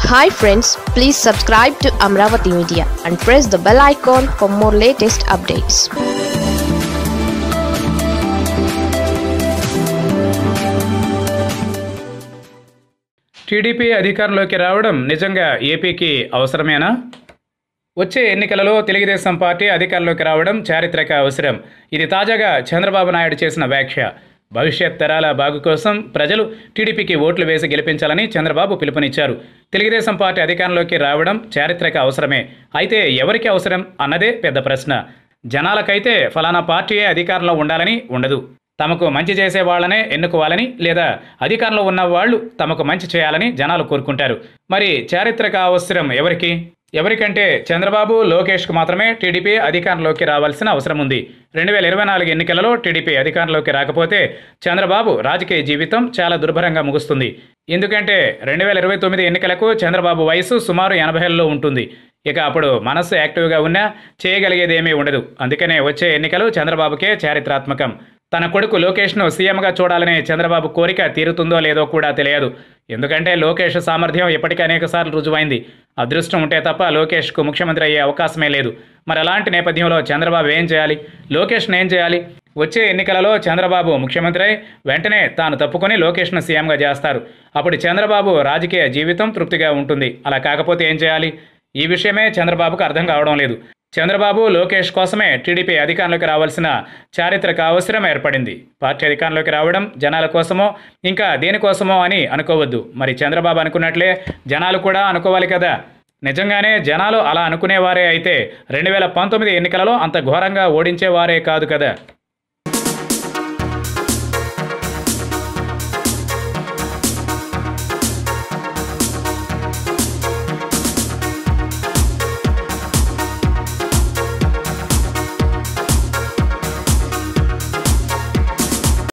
hi friends please subscribe to Amaravati media and press the bell icon for more latest updates TDP అధికారంలోకి రావడం నిజంగా ఏపీకి అవసరమేనా వచ్చే ఎన్నికలలో తెలుగుదేశం పార్టీ అధికారంలోకి రావడం చారిత్రక అవసరం ఇది తాజాగా చంద్రబాబు నాయుడు చేసిన వ్యాఖ్య భవిష్యత్ తరాల బాగు కోసం ప్రజలు టీడీపీకి ఓట్లు వేసి గెలిపించాలని చంద్రబాబు పిలుపునిచ్చారు తెలుగుదేశం పార్టీ అధికారంలోకి రావడం చారిత్రక అవసరమే అయితే ఎవరికి అవసరం అన్నదే పెద్ద ప్రశ్న జనాలకైతే ఫలానా పార్టీయే అధికారంలో ఉండాలని ఉండదు తమకు మంచి చేసే వాళ్ళనే ఎన్నుకోవాలని లేదా అధికారంలో ఉన్న వాళ్ళు తమకు మంచి చేయాలని జనాలు కోరుకుంటారు మరి చారిత్రక అవసరం ఎవరికి ఎవరికంటే చంద్రబాబు లోకేష్కు మాత్రమే టీడీపీ అధికారంలోకి రావాల్సిన అవసరం ఉంది రెండు వేల ఇరవై నాలుగు ఎన్నికలలో టీడీపీ అధికారంలోకి రాకపోతే చంద్రబాబు రాజకీయ జీవితం చాలా దుర్భరంగా ముగుస్తుంది ఎందుకంటే రెండు వేల ఇరవై తొమ్మిది ఎన్నికలకు చంద్రబాబు వయసు సుమారు ఎనభైలో ఉంటుంది ఇక అప్పుడు మనస్సు యాక్టివ్గా ఉన్నా చేయగలిగేది ఏమీ ఉండదు అందుకనే వచ్చే ఎన్నికలు చంద్రబాబుకే చారిత్రాత్మకం తన కొడుకు లోకేష్ను సీఎంగా చూడాలనే చంద్రబాబు కోరిక తీరుతుందో లేదో కూడా తెలియదు ఎందుకంటే లోకేష్ సామర్థ్యం ఇప్పటికే అనేకసార్లు రుజువైంది అదృష్టం ఉంటే తప్ప లోకేష్కు ముఖ్యమంత్రి అయ్యే అవకాశమే లేదు మరి అలాంటి నేపథ్యంలో చంద్రబాబు ఏం చేయాలి లోకేష్ను ఏం చేయాలి వచ్చే ఎన్నికలలో చంద్రబాబు ముఖ్యమంత్రి అయి వెంటనే తాను తప్పుకొని లోకేష్ను సీఎంగా చేస్తారు అప్పుడు చంద్రబాబు రాజకీయ జీవితం తృప్తిగా ఉంటుంది అలా కాకపోతే ఏం చేయాలి ఈ విషయమే చంద్రబాబుకు అర్థం కావడం లేదు చంద్రబాబు లోకేష్ కోసమే టీడీపీ అధికారంలోకి రావాల్సిన చారిత్రక అవసరం ఏర్పడింది పార్టీ అధికారంలోకి రావడం జనాల కోసమో ఇంకా దేనికోసమో అని అనుకోవద్దు మరి చంద్రబాబు అనుకున్నట్లే జనాలు కూడా అనుకోవాలి కదా నిజంగానే జనాలు అలా అనుకునేవారే అయితే రెండు వేల పంతొమ్మిది ఎన్నికలలో అంత ఘోరంగా ఓడించేవారే కాదు కదా